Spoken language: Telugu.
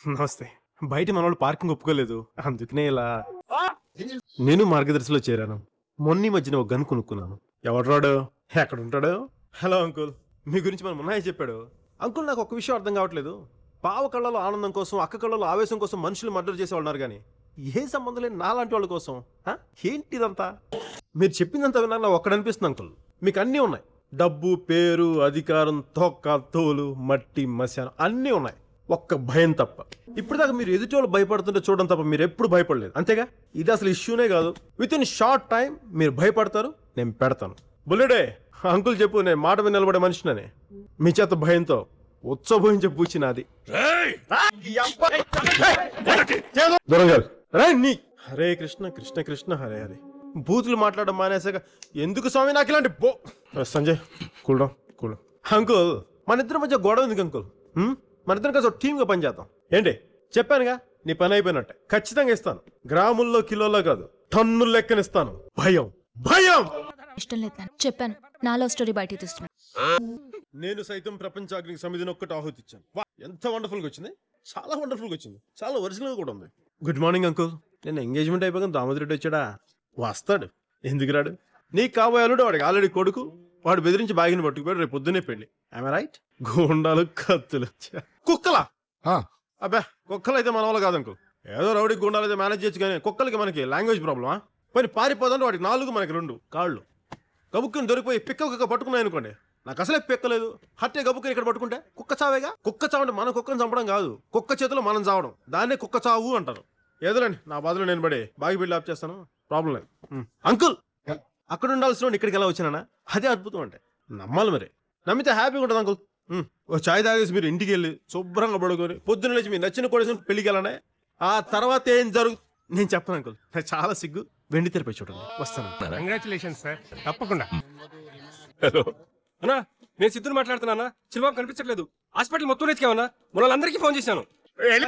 నమస్తే బయట మన వాళ్ళు పార్కింగ్ ఒప్పుకోలేదు అందుకనే ఇలా నేను మార్గదర్శిలో చేరాను మొన్న ఈ మధ్యన ఒక గన్ కొనుక్కున్నాను ఎవడు రాడు ఎక్కడ ఉంటాడు హలో అంకుల్ మీ గురించి మన మున్నాయి చెప్పాడు అంకుల్ నాకు ఒక విషయం అర్థం కావట్లేదు బావ కళ్ళలో ఆనందం కోసం అక్క కళ్ళలో ఆవేశం కోసం మనుషులు మర్డర్ చేసేవాళ్ళు ఉన్నారు కానీ ఏ సంబంధం లేని నాలాంటి వాళ్ళ కోసం హ? ఏంటి ఇదంతా మీరు చెప్పిందంతా విన్నా ఒక్కడ అనిపిస్తుంది అంకుల్ మీకు అన్నీ ఉన్నాయి డబ్బు పేరు అధికారం తొక్క తోలు మట్టి మశానం అన్నీ ఉన్నాయి ఒక్క భయం తప్ప ఇప్పటిదాకా మీరు ఎదుటి వాళ్ళు భయపడుతుంటే చూడడం తప్ప మీరు ఎప్పుడు భయపడలేదు అంతేగా ఇది అసలు ఇష్యూనే కాదు విత్ ఇన్ షార్ట్ టైం మీరు భయపడతారు నేను పెడతాను బుల్లెడే అంకుల్ చెప్పు నేను మాట మీద నిలబడే మనిషినని మీ చేత భయంతో ఉత్సవహించే పూచి నాది దూరం కాదు రే నీ హరే కృష్ణ కృష్ణ కృష్ణ హరే హరే బూతులు మాట్లాడడం మానేసాక ఎందుకు స్వామి నాకు ఇలాంటి బో సంజయ్ కూల్ కూల్ అంకుల్ మన ఇద్దరి మధ్య గొడవ ఎందుకు అంకుల్ హ్మ్? మన ఇద్దరం కలిసి టీమ్ గా పనిచేద్దాం ఏంటి చెప్పానుగా నీ పని అయిపోయినట్టే ఖచ్చితంగా ఇస్తాను గ్రాముల్లో కిలోలో కాదు టన్నుల లెక్కనిస్తాను భయం భయం ఇష్టం లేదు నాన్న చెప్పాను నా లవ్ స్టోరీ బయటికి తీస్తున్నాను నేను సైతం ప్రపంచాగ్నికి సమిధిని ఒక్కటి ఆహుతి ఇచ్చాను వా, ఎంత వండర్ఫుల్ గా వచ్చింది చాలా వండర్ఫుల్ గా వచ్చింది చాలా ఒరిజినల్ కూడా ఉంది గుడ్ మార్నింగ్ అంకుల్ నేను ఎంగేజ్మెంట్ అయిపోయాక దామోదరెడ్డి వచ్చాడా వస్తాడు ఎందుకు రాడు నీకు కాబోయే అల్లుడు వాడికి ఆల్రెడీ కొడుకు వాడు బెదిరించి బాగిని పట్టుకుపోయాడు రేపు పొద్దున్నే పెళ్లి ఐ రైట్ గుండాలు కత్తులు ఛ, కుక్కలా ఆ, అబ్బా కుక్కలు అయితే మన వల్ల కాదు అంకుల్ ఏదో రౌడీ గుండాలు అయితే మేనేజ్ చేయొచ్చు కానీ కుక్కలకి మనకి లాంగ్వేజ్ ప్రాబ్లమా పని పారిపోదంటే వాడికి నాలుగు మనకి రెండు కాళ్ళు గబుక్కుని దొరికిపోయి పిక్క కుక్క పట్టుకున్నాయి అనుకోండి నాకు అసలే పిక్కలేదు హట్టే గబుక్కుని ఇక్కడ పట్టుకుంటే కుక్క చావేగా కుక్క చావంటే మన కుక్కను చంపడం కాదు కుక్క చేతిలో మనం చావడం దాన్నే కుక్క చావు అంటారు ఏదోలేండి నా బాధలో నేను పడి బాగి బిల్డ్ ఆప్ చేస్తాను ప్రాబ్లం లేదు ఉమ్. అంకుల్ అక్కడ ఉండాల్సిన వాడిని ఇక్కడికి ఎలా వచ్చినానా అదే అద్భుతం అంటే నమ్మాలి మరి నమ్మితే హ్యాపీగా ఉంటుంది అంకుల్ ఉమ్. ఓ చాయ్ తాగేసి మీరు ఇంటికి వెళ్ళి శుభ్రంగా పడుకొని పొద్దున్న లేచి మీరు నచ్చిన కొడేసి పెళ్లికి వెళ్ళనే ఆ తర్వాత ఏం జరుగు నేను చెప్పను అంకుల్ నాకు చాలా సిగ్గు వెండి తెరపై చూడండి వస్తాను కంగ్రాచులేషన్ సార్ తప్పకుండా హలో అన్నా నేను సిద్ధుని మాట్లాడుతున్నా చిరుబాబు కనిపించట్లేదు హాస్పిటల్ మొత్తం ఎత్తికామన్నా మన వాళ్ళందరికీ ఫోన్ చేశాను